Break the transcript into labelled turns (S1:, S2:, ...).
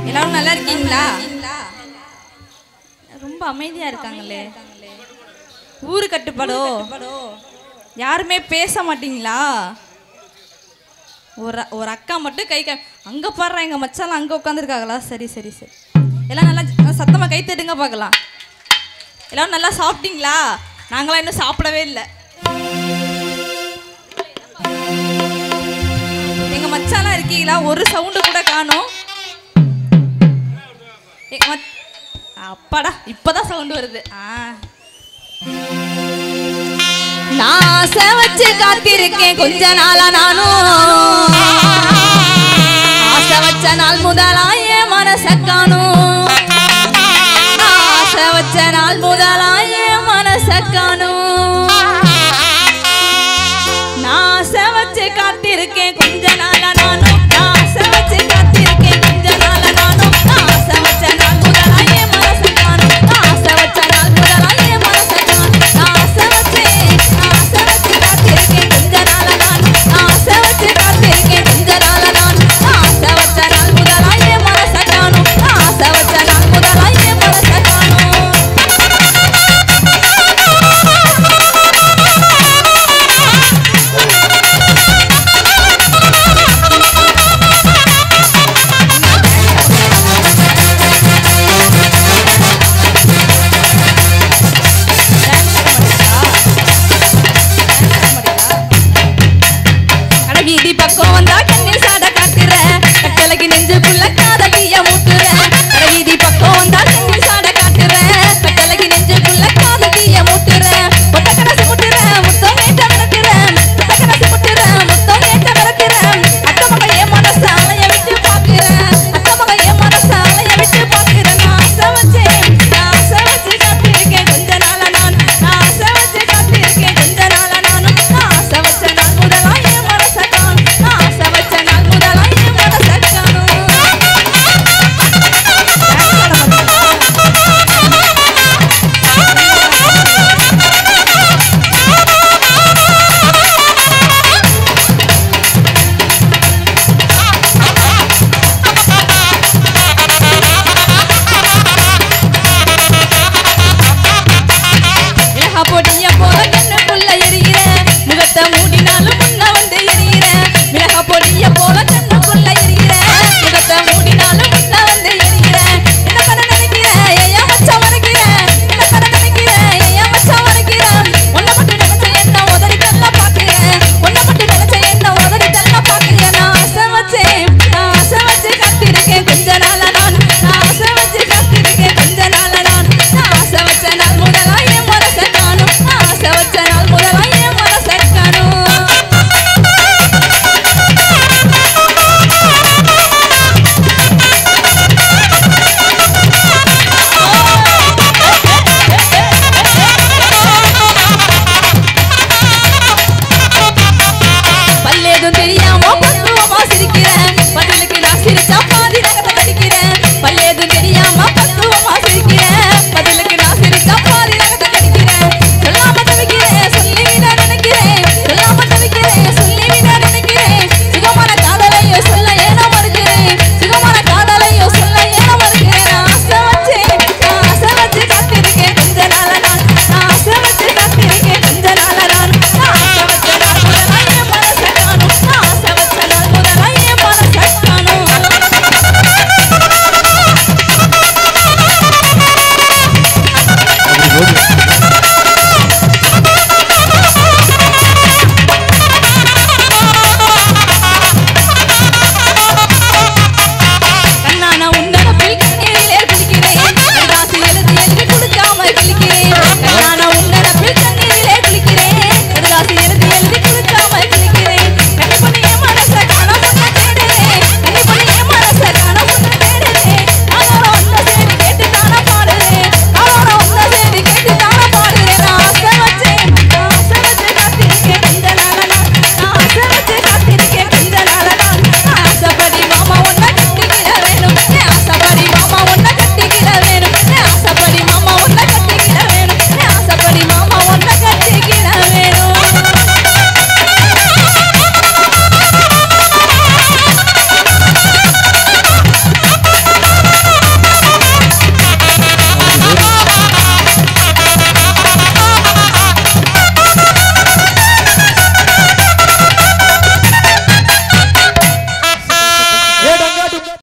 S1: எல்லாரும் நல்லா இருக்கீங்களா ரொம்ப அமைதியா இருக்காங்களே ஊரு கட்டுப்பாடோ யாருமே பேச மாட்டீங்களா ஒரு ஒரு அக்கா மட்டும் கை க அங்கே பாடுறா எங்கள் மச்சாலாம் அங்கே உட்காந்துருக்காங்களா சரி சரி சரி எல்லாம் நல்லா சத்தமாக கை தட்டுங்க பார்க்கலாம் எல்லாரும் நல்லா சாப்பிட்டீங்களா நாங்களாம் இன்னும் சாப்பிடவே இல்லை எங்கள் மச்சாலாம் இருக்கீங்களா ஒரு சவுண்டு கூட காணோம் எங்க மச்- அப்பாடா இப்பதான் சவுண்ட் வருது ஆ நான் ஆசை வச்சு காத்திருக்கேன் கொஞ்ச நாளா நானும் ஆசை வச்ச நாள் முதலா என் மனச காணும் ஆசை வச்ச நாள் முதலா என் மனச காணும்